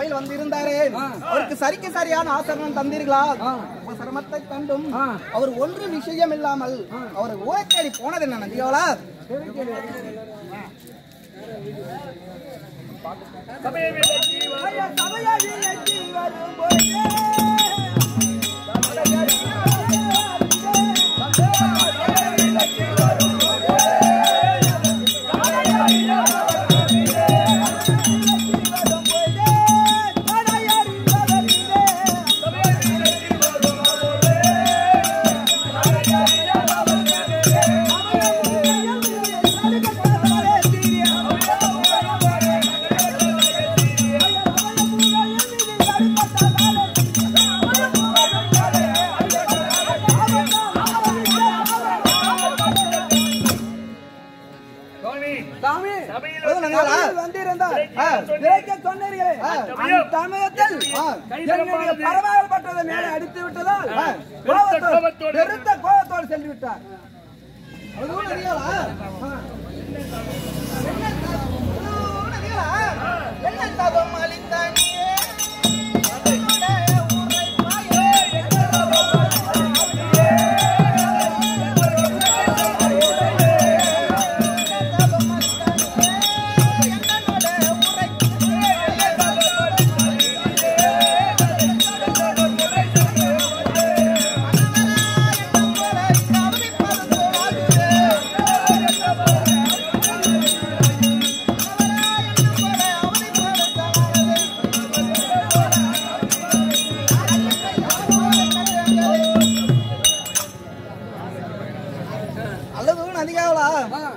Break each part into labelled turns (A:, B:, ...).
A: சபையில் வந்து இருந்தாரே அவருக்கு சரிக்கு சரியான ஆசனம் தந்தீர்களா சிரமத்தை கண்டும் அவர் ஒன்று விஷயம் இல்லாமல் அவர் ஊரை தேடி போனது என்ன நந்தியாவளா
B: சுவாமி
C: சாமி
B: சபையில்
A: போதும் நந்தியாவளா
C: சபையில் வந்திருந்தார்
A: ஆ.
C: விரைக்க சொன்னீர்களே அந்த சமயத்தில்
A: ஆ.
C: என்னுடைய பரவாயில்பட்டதை மேலே அடித்து விட்டதால்
B: பெருத்த
C: கோபத்தோடு
B: கோபத்தோடு.
C: பெருத்த கோபத்தோடு சென்று விட்டார்
A: அதுவும் நந்தியாவளா என்ன தவம் அளித்தானியே அல்லது நதிகாவலா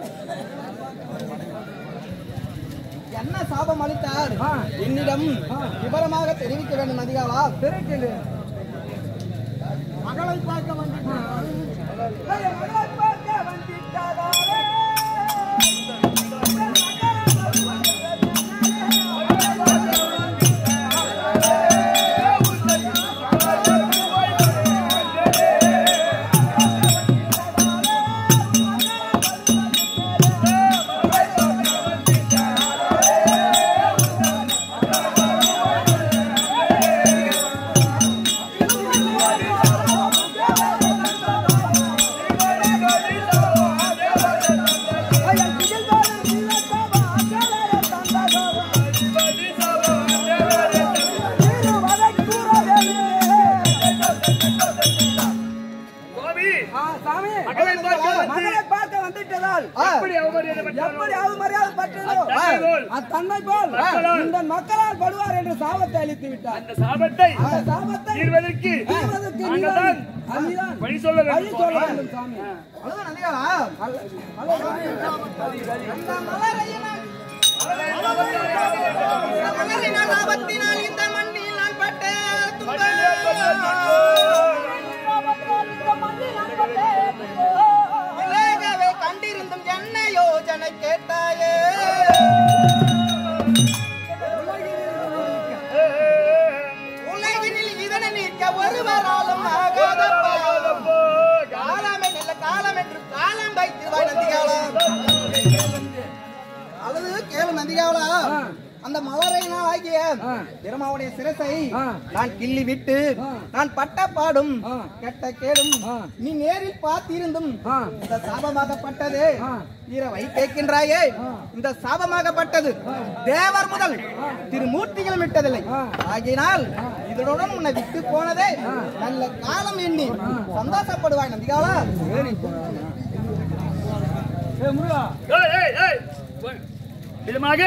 A: என்ன சாபம் அளித்தார் என்னிடம் விவரமாக தெரிவிக்க வேண்டும் நதிகாவலா
C: திருக்கிலே
A: மகளை பார்க்க வந்திருக்கிறார்.
C: மகளை பார்க்க வந்திட்டாரே
B: சுவாமி
C: ஆ, சாமி
B: மகளை பார்க்க வந்து
C: மகளை பார்க்க வந்துட்டதால்
B: எப்படி அவமரியாதை
C: எப்படி அவமரியாதை பட்டதோ
B: அத்தன்மை போல்.
C: அத்தன்மை போல்
B: மக்களால்.
C: இந்த மக்களால் படுவார் என்று சாபத்தை அளித்து விட்டார்
B: அந்த சாபத்தை
C: அந்த சாபத்தை
B: தீர்வதற்கு
C: தீர்வதற்கு
B: நாங்கள்
C: நீதான்
B: தான்
C: நீதான்
B: வழி சொல்ல
C: வழி
B: வேண்டும்
C: சொல்ல
B: சுவாமி.
C: வேண்டும் சாமி
A: அல்லது நதிகாவலா
C: ஹலோ சாமி
A: அந்த மலரையினால் இந்த மலரினால் ஆபத்தினால் இந்த மண்ணில் நான் பட்ட துன்பம் விலகவே கண்டிருந்தும் என்ன யோஜனை கேட்டாயே உலகினில் இதனை நீக்க ஒருவராலும் ஆகாதப்பா காலமே நல்ல காலம் என்று காலம் வைத்து நந்திகாவலாம் அல்லது கேளு நந்திகாவலா அந்த மலரையினால் ஆகிய பிரமாவுடைய சிரசை
C: ஆ.
A: நான் கிள்ளி விட்டு
C: ஆ.
A: நான் பட்ட பாடும்
C: ஆ.
A: கெட்ட கேடும்
C: ஆ.
A: நீ நேரில் பார்த்திருந்தும்
C: ஆ.
A: இந்த சாபமாகப்பட்டது
C: ஆ.
A: வீரவை கேட்கின்றாயே இந்த சாபமாகப்பட்டது தேவர் முதல் திருமூர்த்திகள் விட்டதில்லை
C: ஆ.
A: ஆகினால் இதனுடன் உன்னை விட்டு போனதே நல்ல காலம் எண்ணி சந்தோஷப்படுவாய் நந்திகாவலா
B: ஏய், ஏய், ஏய். இதுமாக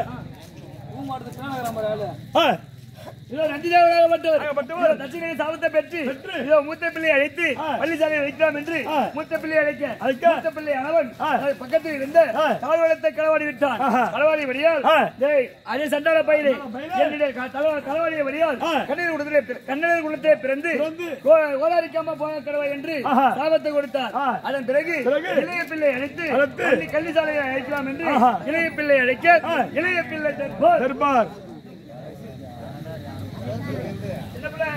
B: இதோ நந்திதேவராகப்பட்டவர் இதோ தட்சிணை சாபத்தை பெற்று இதோ மூத்த பிள்ளை அழைத்து பள்ளிசாலை வைக்கலாம் என்று மூத்த பிள்ளை அழைக்க மூத்த பிள்ளை அளவன் அது பக்கத்தில் இருந்த தாழ்வளத்தை களவாடி விட்டான் களவாடி வழியால் டேய், அதே சண்டால பயிரை என்னுடைய க- தல- களவாடிய வழியால் கண்ணீர் குளத்திலே பிற- கண்ணீர் குளத்திலே பிறந்து கோ- கோதாரிக்காம போன கடவை என்று சாபத்தை கொடுத்தார் அதன் பிறகு இளைய பிள்ளை அழைத்து கள்ளி- கள்ளிசாலையை அழைக்கலாம் என்று இளைய பிள்ளை அழைக்க இளைய பிள்ளை தற்போது
D: தர்பார்
B: சின்ன பிள்ளை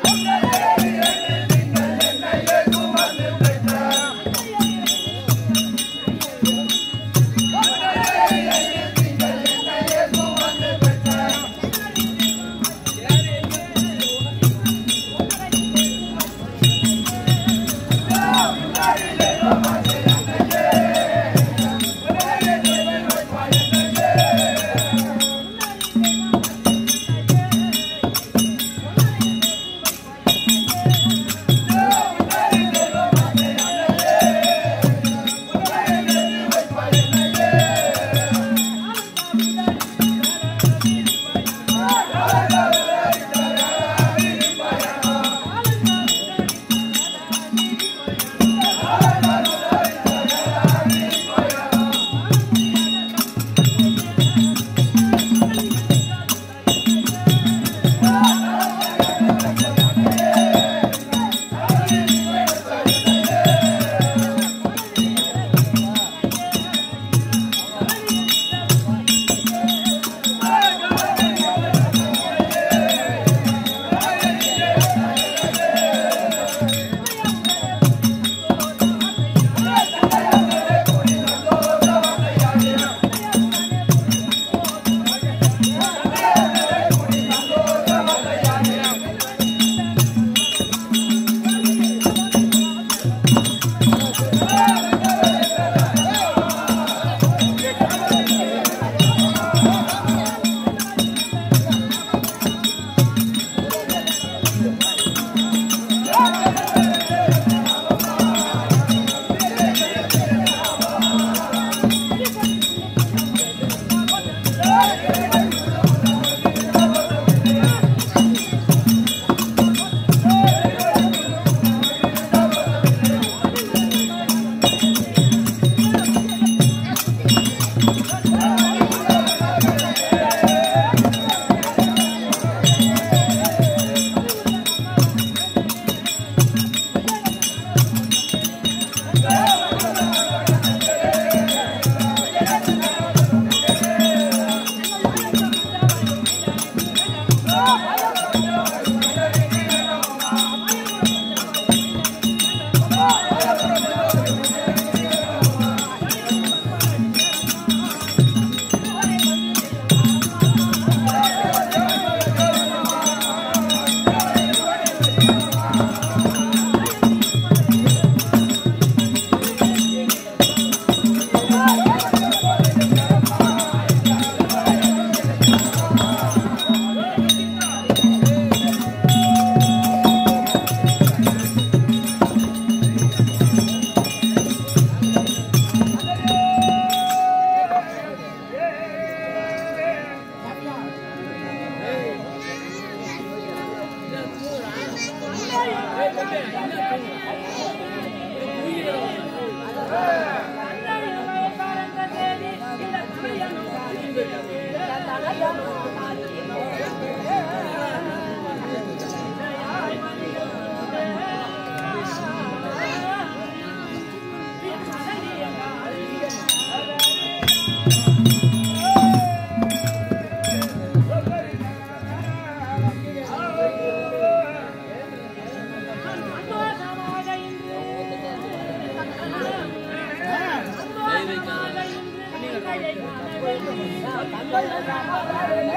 D: சந்தோஷமாக இன்று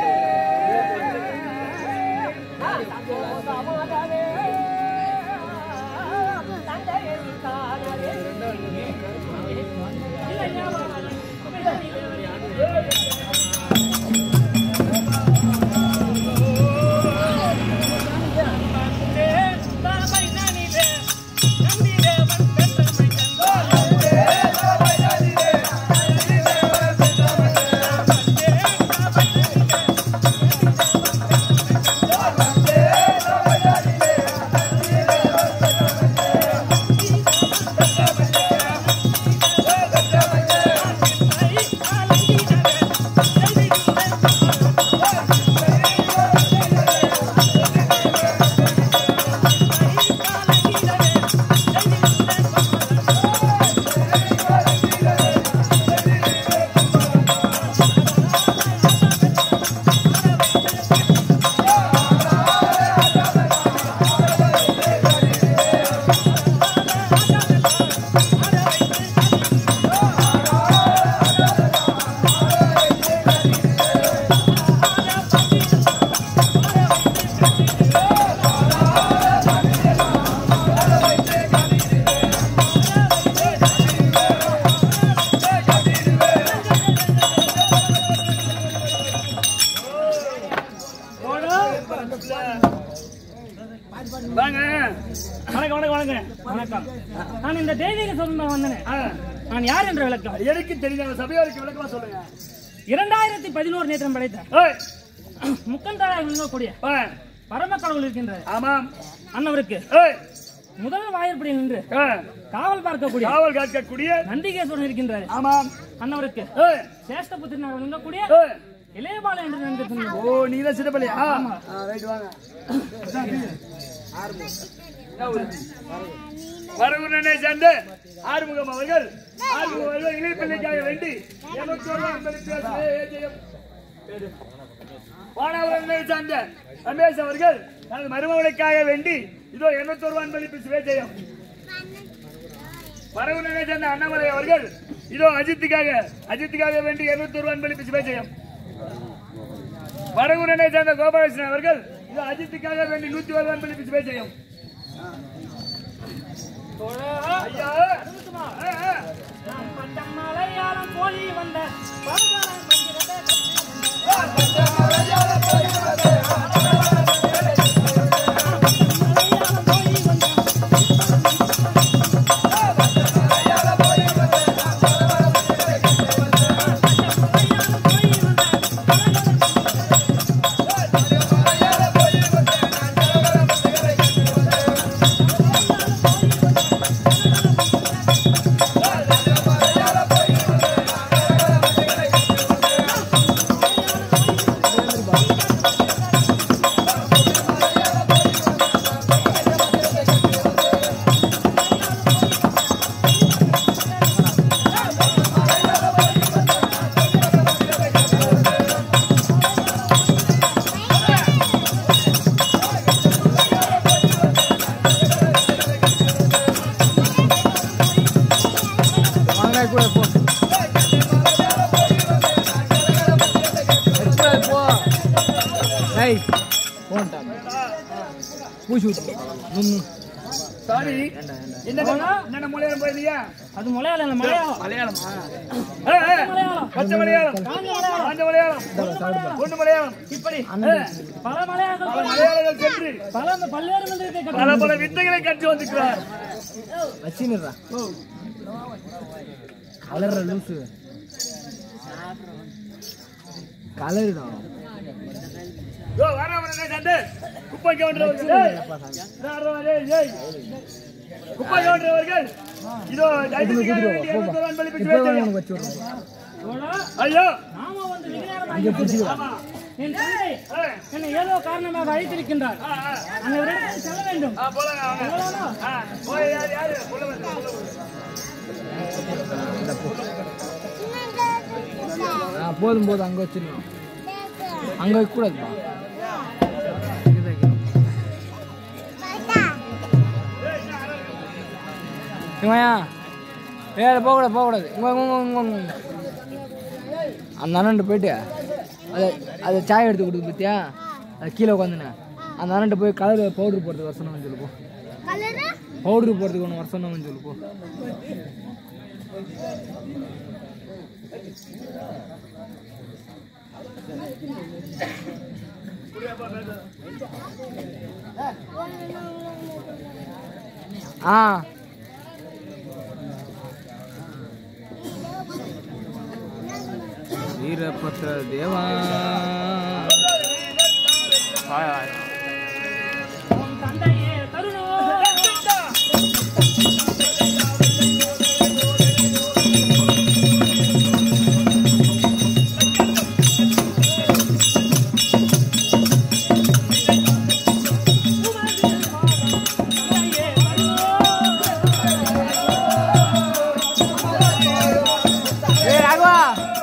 B: வாங்க
D: வணக்கம் வணக்கம் வணக்கம் வணக்கம் நான் இந்த தெய்வீக சொந்த வந்தேன்
B: ஆ,
D: நான் யார் என்ற விளக்கம்
B: எனக்கு தெரிஞ்ச சபையாருக்கு விளக்கமா சொல்லுங்க
D: இரண்டாயிரத்தி பதினோரு நேற்றம் படைத்த
B: ஏய்,
D: முக்கந்தாராக விளங்கக்கூடிய
B: ஆ,
D: பரம கடவுள் இருக்கின்ற
B: ஆமாம்
D: அன்னவருக்கு
B: ஏய்,
D: முதல் வாயிற்படியில் நின்று
B: ஆ,
D: காவல் பார்க்கக்கூடிய
B: காவல் காக்கக்கூடிய
D: நந்திகேஸ்வரன் இருக்கின்றார்
B: ஆமாம்
D: அன்னவருக்கு
B: ஏய்,
D: சேஷ்ட புத்திரனாக விளங்கக்கூடிய
B: ஏய்,
D: இளையபால என்று நினைக்கின்றோம்
B: ஓ நீங்க தான் சிறப்பலையா ரைட் வாங்க வரகுணனை சேர்ந்த ஆறுமுகம் அவர்கள் ஆறுமுகம் அவர்கள் இளைப்பிள்ளைக்காக வேண்டி எமக்கு ஒரு அன்பளிப்பு பேசுவே ஜெயம். வானவரனை சார்ந்த ரமேஷ் அவர்கள் தனது மருமகளுக்காக வேண்டி இதோ எண்ணூத்தி ஒரு அன்பளிப்பு சுவேஜயம் வரகுணனை சேர்ந்த அண்ணாமலை அவர்கள் இதோ அஜித்துக்காக அஜித்துக்காக வேண்டி இருநூத்தி ஒரு அன்பளிப்பு சுவேஜயம் வடகுரனை சேர்ந்த கோபாலகிருஷ்ணன் அவர்கள் இது அஜித்துக்காக வேண்டி நூத்தி ஒரு அன்பளிப்பு சுவேஜயம் ஐயா ஆ, ஆ.
D: மலையாளம் போலி வந்த பரகாலம் மந்திரத்தை
B: சாரி என்ன என்ன மலையாளம் போயிருந்தீங்க
D: அது மலையாளம் இல்ல மலையாளம்
B: மலையாளமா ஆ, ஆ. பச்சை மலையாளம் காஞ்ச மலையாளம் பொண்ணு மலையாளம்
D: இப்படி
B: ஆ.
D: பல மலையாளங்கள்
B: பல மலையாளங்கள் சென்று
D: பல அந்த பல்வேறு மந்திரத்தை கற்று
B: பல பல வித்தைகளை கற்று வந்திருக்கிறார்
E: வச்சினுறா கலர்ற லூசு கலருடா
B: யோ வரவரனே சண்டை குப்பை கவுண்டர் ஏய் ஏய், ஏய். குப்பை கவுண்டர் அவர்கள் இதோ அஜித்துக்காக வேண்டி இருநூத்தி ஒரு அன்பளிப்பு சுவேஜயம்.
E: வச்சு விடுறோம்
B: ஐயோ
D: நாம வந்து விஞ்ஞானமாக
B: ஆமா
D: என் தந்தை
B: ஆ,
D: என்னை ஏதோ காரணமாக அழைத்திருக்கின்றார்
B: ஆ, ஆ.
D: அந்த இடத்துக்கு செல்ல வேண்டும்
B: ஆ, போலாங்க, வாங்க. ஆ, போய் யாரு, யாரு? உள்ள வந்து, உள்ள வந்து.
E: ஆ போதும் போதும் அங்கே வச்சிடணும் அங்கே வைக்கக்கூடாதுப்பா இவயா ஏ போகக்கூடாது போகக்கூடாது இங்க வாங்க, இங்க வாங்க, இங்க வாங்க. அந்த அண்ணன்ட்ட போயிட்டு அதை அதை சாய் எடுத்து கொடுத்து பார்த்தியா அது கீழே உட்காந்துனேன் அந்த அண்ணன்ட்ட போய் கலர் பவுடர் போடுறதுக்கு வர சொன்னவன் சொல்லு போ பவுடர் போடுறதுக்கு ஒன்று வர சொன்னவன் சொல்லு போ ஆ வீரபத்ர தேவா
D: உன் தந்தையே தருணோ
E: ஏ ராகவா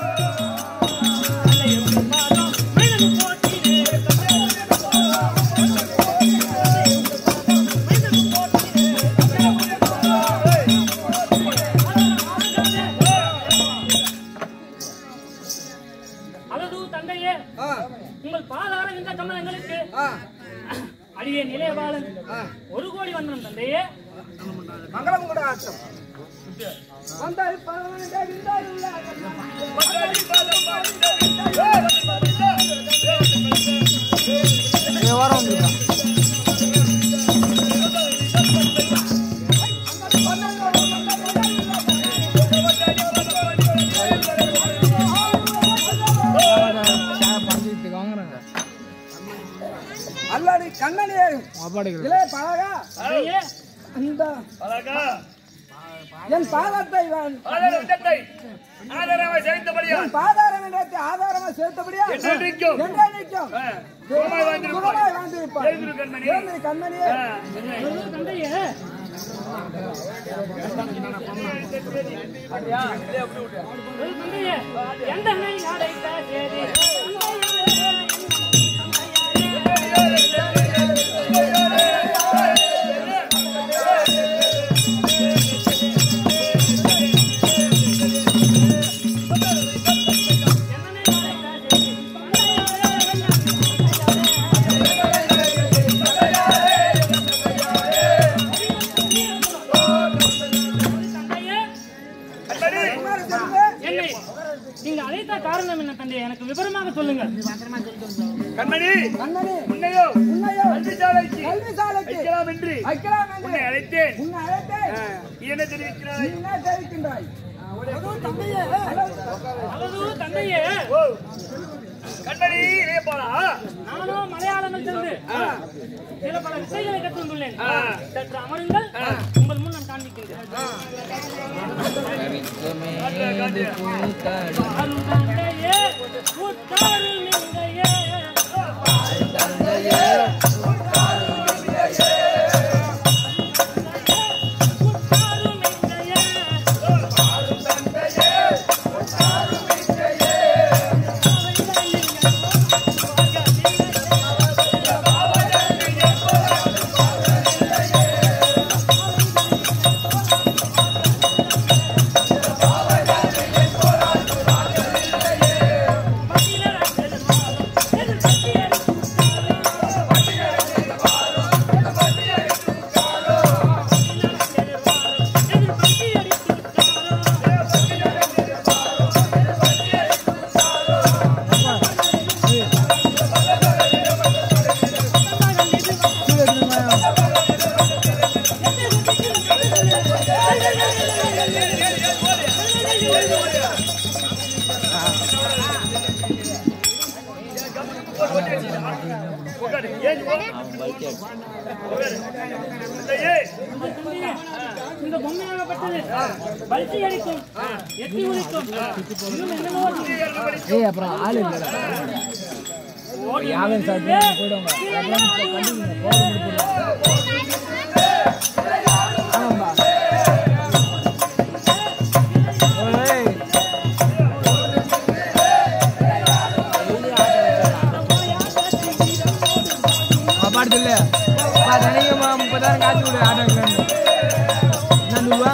D: அழகு தந்தையே
A: ஆ,
D: உங்கள் பாதார இந்த கமலங்களுக்கு
A: ஆ,
D: அடியே நிலையபாலன் ஒரு கோடி வந்தனம் தந்தையே
A: மங்களம் கூட ஆட்டம் வந்தால் பரவாயில்லை, இருந்தால் இல்லை.
E: ஏ வாரம் வந்துருக்கா சாப்பாடு இருக்குது
C: இளைய பழகா
D: தந்தையே
C: அந்த
B: அழகா
C: என் பாதத்தை நான்
B: ஆதார விட்டத்தை ஆதாரமாய் செலுத்தபடியா
C: என் பாதாரம் என்றத்தை ஆதாரமா சேர்த்தபடியா
B: என்றென்றைக்கும்
C: என்றே நிற்கும்
B: ஆ, சுகமாய் வாழ்ந்திருப்பாய்.
C: சுகமாய் வாழ்ந்திருப்பாய்
B: எழுந்திரு கண்மணி.
C: எழுந்திரு கண்மணியே
B: ஆ,
D: தந்தையே தந்தையே எந்த அணை அடைத்த சேரி தந்தையே
B: கண்மணி,
C: குமார செல்வமே,
D: என்னை நீங்க அழைத்த காரணம் என்ன தந்தையே எனக்கு விவரமாக சொல்லுங்க
B: கண்மணி
C: கண்மணி
B: உன்னையோ
C: உன்னையோ
B: கல்வி சாலைக்கு
C: கல்வி சாலைக்கு
B: வைக்கலாம் என்று
C: வைக்கலாம்
B: உன்னை
C: என்று
B: அழைத்தேன்
C: உன்னை அழைத்தேன்
B: ஆ, நீ என்ன தெரிவிக்கிறாய்
C: நீ என்ன தெரிவிக்கின்றாய் அதுவும் தந்தையே
D: அவ்வளவு தந்தையே
B: ஓ கண்மணி இளைய போலா
D: நானும் மலையாளங்கள் சென்று சில பல விஷயங்களை கற்று வந்துள்ளேன்
B: ஆ.
D: சற்று அமருங்கள் உங்கள் முன் நான் காண்பிக்கின்றேன் அருள் தந்தையே உட்காரு நீங்கையே உட்காரு நீங்கையே
B: உட்காரு. ஏன் போ? உட்காரு. தந்தையே,
D: இந்த பொம்மையாகப்பட்டது பல்சி அடிக்கும் எட்டி ஒழிக்கும் இன்னும் என்னென்னவோ இருக்கு.
E: ஏய் அப்புறம் ஆள் இல்லைடா யாரும் சாப்பிட்டு போயிடுவாங்க அதெல்லாம் இப்ப கண்டுக்கணும். போட முடியும் ஆமாம்பா ஓய். பாட்டு சொல்லு பா, தினைக்கும் மு- முப்பதாயிரம் காசு கொடு ஆட்டோ வைக்கலான்னு. என்ன ரூபா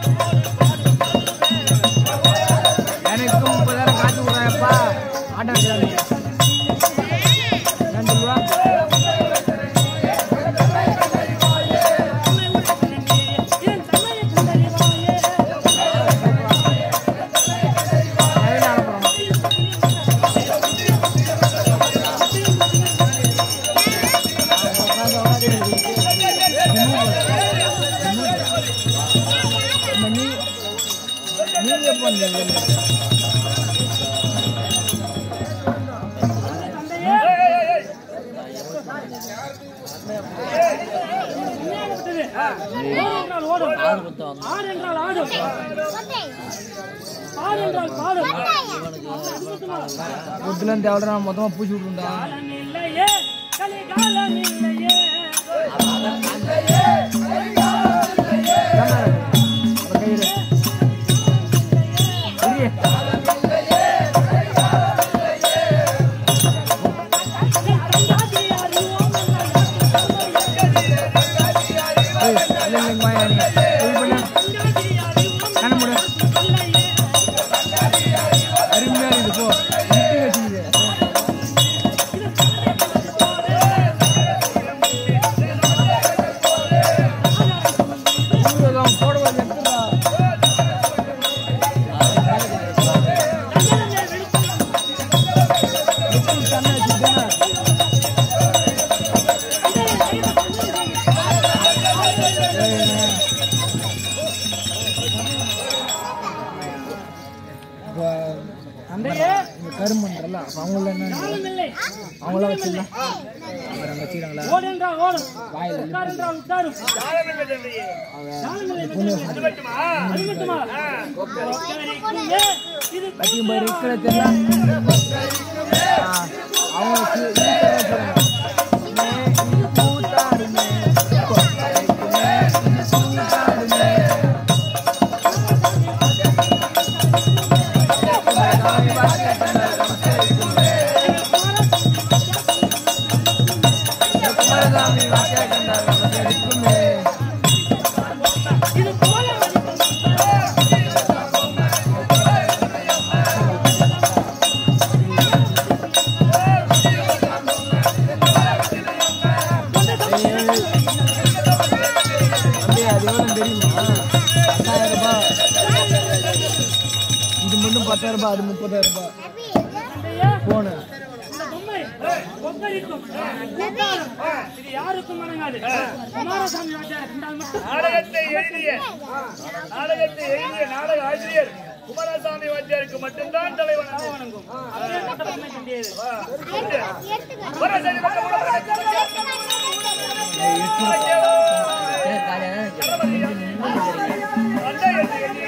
E: எனக்கு முப்பதாயிரம் காசு கொடுறாப்பா ஆட்டோ வைக்கலான்னு. ரெண்டு ரூபா
D: என் தன்மையை கண்டறிவாயே
E: நவீன அனுப்புறோம் நீங்க பண்ணுங்க
B: ஏய், ஏய், ஏய், ஏய்.
D: உண்மையாகப்பட்டது ஓடு என்றால் ஓடும் ஆடு என்றால் ஆடும் பாடு என்றால் பாடும்
E: புத்துலாம் தேவைடா மொத்தமா பூச்சி விட்டுருந்தா
D: காலம் இல்லையே கலிகாலம் இல்லையே
E: கையில
D: கங்காதி அறிவோம்
E: மாயா நீ இது பண்ணு கண்ண முடு அருமையா இருக்குது போ இட்டு வச்சுக்குது ஊரகம் போடுவது எடுத்துடா எப்படி கண்ணை வச்சுக்கிட்டேன்னா இப்போ
D: தந்தையே
E: இந்த கரும்புன்றல அப்ப அவங்கள என்ன
D: காலம் இல்லை
E: அவங்கள வச்சிடலாம் அப்புறம் அங்க வச்சுக்கிறாங்களா
D: ஓடு என்றால் ஓடும் உட்கார் என்றால் உட்காரும்
B: யாரும் இல்லை தந்தையே.
D: நாளுங்களை வென்று
B: அது மட்டுமா?
D: அது மட்டுமா ஒக்கரிக்குமே இது
E: கட்டியும் போய் இருக்கிற தெரியல ஆ, அவங்க கீ- கீழே போறாங்க. மே, இது கூத்தாடுமே. கொக்கரைக்குமே, இது கூத்தாடுமே. குமரசாமி வாக்கிய கண்டார் நமஸ்கரிக்குமே. குமரசாமி வாக்கிய கண்டார் நமஸ்கரிக்குமே.
D: இது போல
E: தம்பி, அது எவ்வளவு தெரியுமா பத்தாயிரம் ரூபாய் இது மட்டும் பத்தாயிரம் ரூபாய் அது முப்பதாயிரம் ரூபாய் போன
D: இந்த பொம்மை கொக்கரிக்கும் கூத்தாடும் இது யாருக்கும் வணங்காது குமாரசாமி வாத்தியார் கண்டால் மட்டும்
B: நாடகத்தை எழுதிய நாடகத்தை எழுதிய நாடக ஆசிரியர் குமாரசாமி வாத்தியாருக்கு மட்டும்தான் தலைவன்
D: வணங்கும் அப்பேற்பட்ட பொம்மை தண்டியது
B: குமாரசாமி வாத்தியார் வந்தா எழுதி எழுதி.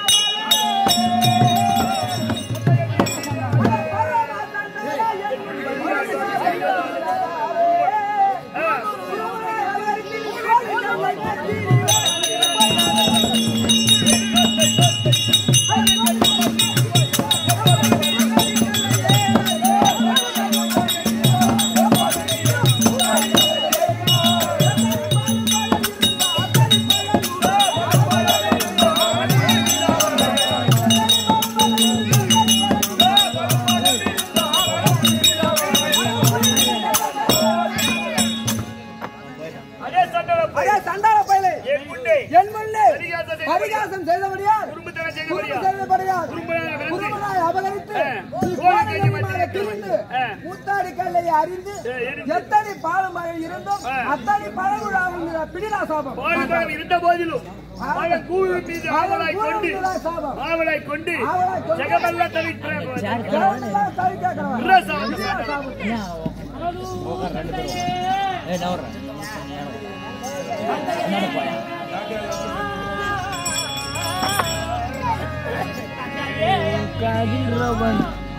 B: அதே சண்டை
C: அதே சண்டாள பயலே
B: என் முன்னே
C: என் முன்னே
B: பரிகாசம் செய்தபடியால்,
C: பரிகாசம் செய்தபடியால்
B: குறும்புத்தனம்
C: குறும்பு
B: செய்தபடியால்,
C: செய்தபடியால்
B: குறும்புத்தனம் விளந்து,
C: குறும்பனாய் அபகரித்து
B: ஆ.
C: நீ
B: கோழி
C: கோழி
B: கையை
C: கண்ணிமாலை
B: மாற்றி
C: கிழிந்து
B: ஆ.
C: கூத்தாடி கல்லை அறிந்து
B: ஆ, எரிந்து.
C: எத்தனை பாலும் மழை இருந்தும்
B: ஆ.
C: அத்தனை பழகுழாவும் பிடிலா சாபம்
B: பாலிபலம் இருந்த போதிலும் மகன் கூவி மீது ஆவலாய் கொண்டு
C: பிடிலா சாபம்
B: ஆவலாய் கொண்டு
C: ஆவலாய் கொண்டு
B: ஜெகமெல்ல தவிக்கிறேன்
C: ஜெகமெல்லாம் தவிக்க கிடவா.
B: விரசாமி
C: பிடிலா சாபம்
E: ஏய் நான் வர்றேன் கதிரவன்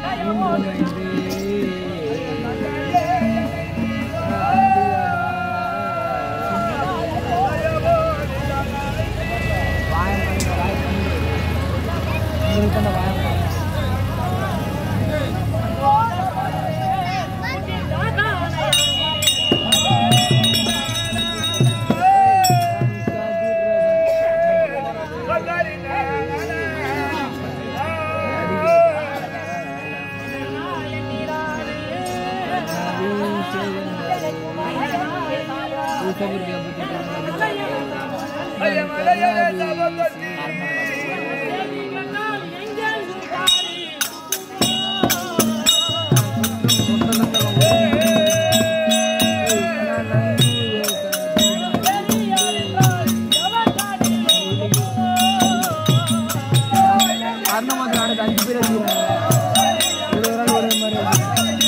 E: அண்ணன் நாடு அஞ்சு பேர் அடிக்கிறாங்க ஒரு ஒரு ஆள் ஒரே மாதிரி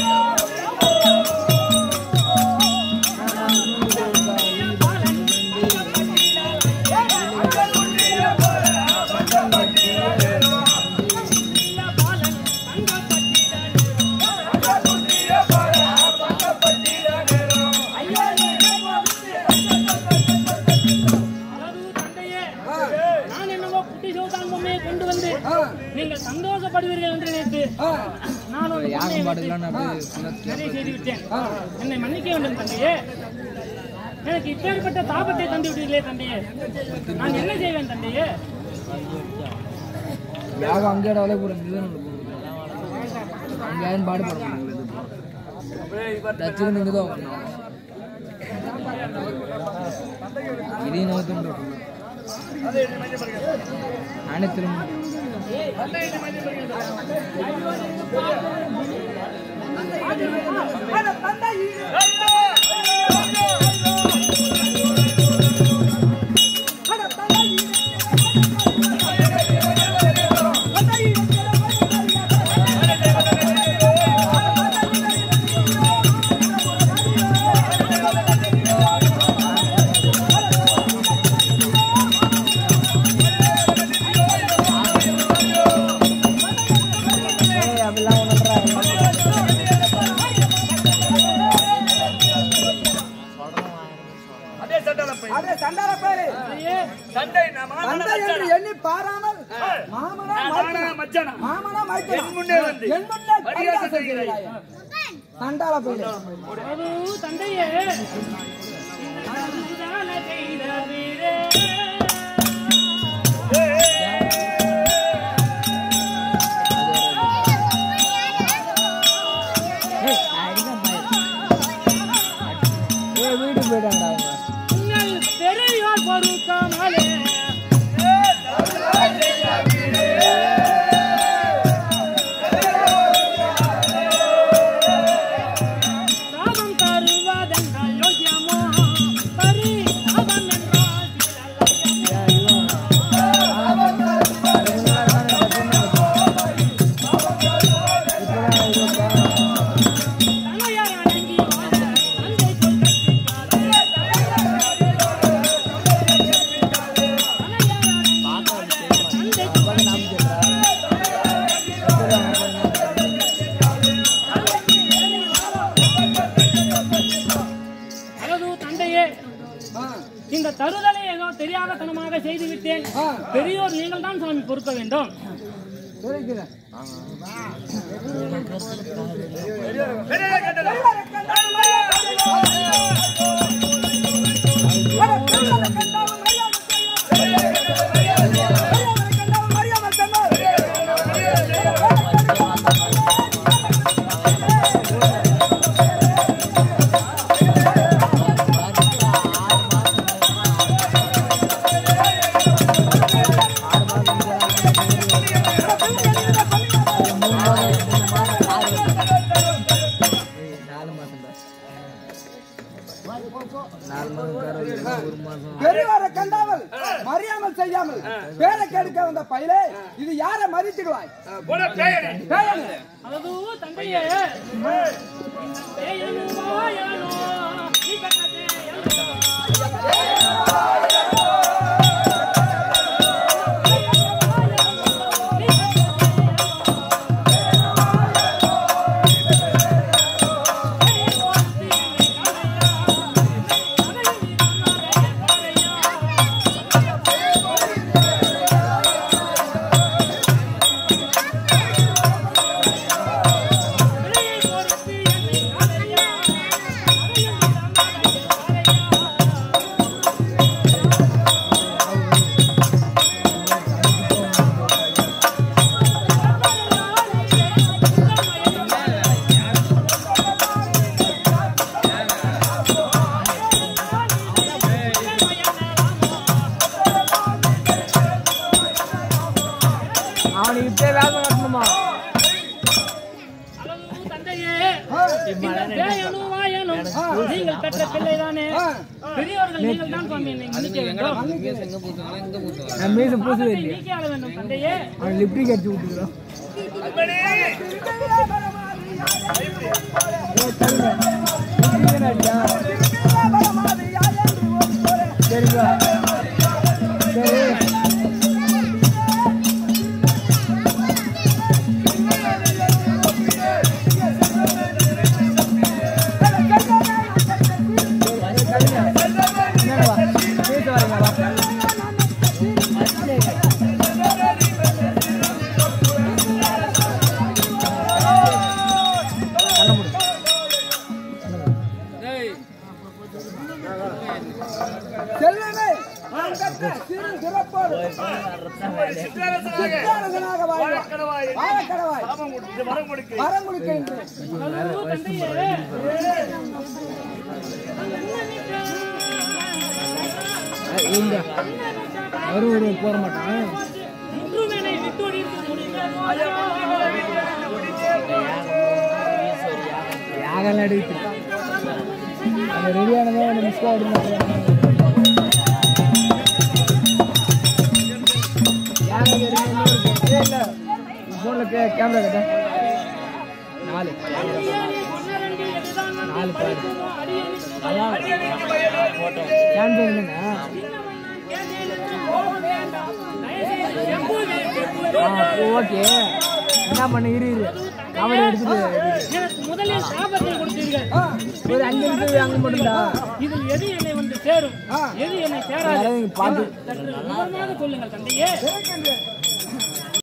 D: நான் என்னவோ குட்டி சிவகான் பொம்மையை கொண்டு வந்து நீங்கள் சந்தோஷப்படுவீர்கள் என்று நினைத்து நான் ஒரு பொம்மையை
E: யாகம்
D: வைத்து
E: பாடுகளாம் நடந்து
D: நிறைய செய்து விட்டேன் என்னை மன்னிக்க வேண்டும் தந்தையே எனக்கு இப்பேற்பட்ட தாபத்தை தந்து விட்டீர்களே தந்தையே நான் என்ன செய்வேன் தந்தையே
E: யாகம் அங்கே வேலை கூட இதுதான் அங்கே யாரும் பாடுபட முடியல டச்சுக்கு நீங்க தான் வரணும் இதையும் நோக்கம் நானே திரும்ப
C: அட தந்தை அட தந்தை தந்தை சண்டால பேரு
D: தந்தையே
B: தந்தை நான் மாமனா
C: தந்தை என்று
B: மச்சானா?
C: எண்ணி பாராமல் மாமனா
B: நான்
C: மைத்துனா.
B: மாமனா மச்சானா?
C: மாமனா மைத்துனா.
B: என் முன்னே வந்து
C: என் முன்னே
B: பரிகாசம்
C: பரிகாசம்
B: செய்கிறாய்.
C: செய்கிறாய். சண்டால பேரு
D: அது தந்தையே அதுதான செய்த வீரே.
E: ஏ வீட்டுக்கு போயிட்டாங்கடா அவங்க
D: உங்கள் பெரியோர் பொறுக்காமலே சாபம் தருவதென்றால் யோக்கியமோ பரி அவன் என்றால் சிலல்லயமோ. தனையார் அடங்கி வாழ தந்தை சொல் கற்பிக்காதே. அழகு தந்தையே இந்த தருதலை ஏதோ தெரியாதத்தனமாக செய்து விட்டேன் பெரியோர் நீங்கள் தான் சுவாமி பொறுக்க வேண்டும்
B: பெரிய கட்டளை.
E: நாலு மாசம் நாலு மாசம் கரை ஒரு மாசம்
C: பெரியவரை கண்டாமல் மறியாமல் செய்யாமல் பேரை கெடுக்க வந்த பயிலே இது யாரை மதித்திடுவாய்
B: போட பேயனே.
C: பேயனு.
D: அழகு தந்தையே ஏயனோ வாயனோ, நீ பெற்ற தேயனோ.
E: அவனுக்கு இப்பே வேகம் கட்டணுமா
D: அழகு தந்தையே இந்த தேயனும் வாயனும் நீங்கள் பெற்ற பிள்ளைதானே பெரியவர்கள் நீங்கள் தான் சுவாமி என்னை மன்னிக்க வேண்டும்
E: நான் மீசம் பூசவே
D: பாவத்தை
E: இல்லையா
D: நீக்கி ஆள வேண்டும் தந்தையே
E: அவன் லிப்டிக் அடிச்சு விட்டுக்கிறோம்
B: அன்பனே.
E: சரிங்களா சரி என்னடா வா பேச வரீங்களா வா கண்ண மூடு
C: செல்வமே நான் கற்ற சிறு சிறப்போடு
B: சிற்றரசனாக
C: சிற்றரசனாக வாழ்வாய்.
B: வாழக்கடவாய்.
C: வாழக்கடவாய்.
B: சாபம் கொடுத்து வரம் கொடுக்க
C: வரம் கொடுக்கின்றேன்
D: அழகு தந்தையே
E: இந்த அவரும் ஒரு போட மாட்டான்
D: முற்றுமெனை விட்டொழித்து முடிந்ததோ
E: யாகெல்லாம் எடுத்து அந்த ரெடியானதோ அந்த மிஸ் ஆகிடுங்க ஃபோனில் கேமரா கட்ட நாலு நாலு பாரு அதான் கேன் பண்ணுங்க ஓகே என்ன பண்ண இரு இரு கவலை எடுத்துட்டு
D: எனக்கு முதலில் சாபத்தை கொடுத்தீர்கள்
E: ஒரு அஞ்சு நிமிஷம் அங்கே மட்டும்டா
D: இதில் எது என்னை வந்து சேரும் எது என்னை சேராது
E: யாராவது இங்க பார்த்து
D: சற்று விவரமாக சொல்லுங்கள் தந்தையே
C: இருக்கின்றேன்